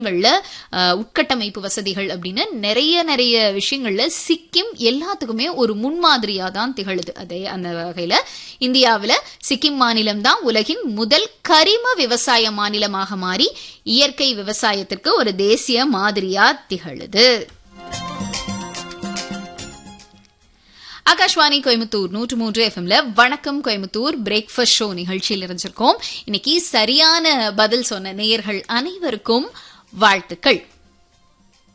ங்கள்ல அஹ், உட்கட்டமைப்பு வசதிகள் அப்படின்னு நிறைய நிறைய விஷயங்கள்ல சிக்கிம் எல்லாத்துக்குமே ஒரு முன்மாதிரியா தான் திகழுது அதே அந்த வகையில இந்தியாவுல சிக்கிம் மாநிலம் தான் உலகின் முதல் கரிம விவசாய மாநிலமாக மாறி இயற்கை விவசாயத்திற்கு ஒரு தேசிய மாதிரியா திகழுது ஆகாஷ்வாணி கோயம்புத்தூர் நூற்று மூன்று எஃப்எம்ல வணக்கம் கோயம்புத்தூர் பிரேக்ஃபாஸ்ட் ஷோ நிகழ்ச்சியில் இருந்திருக்கோம் இன்னைக்கு சரியான பதில் சொன்ன நேயர்கள் அனைவருக்கும் வாழ்த்துக்கள்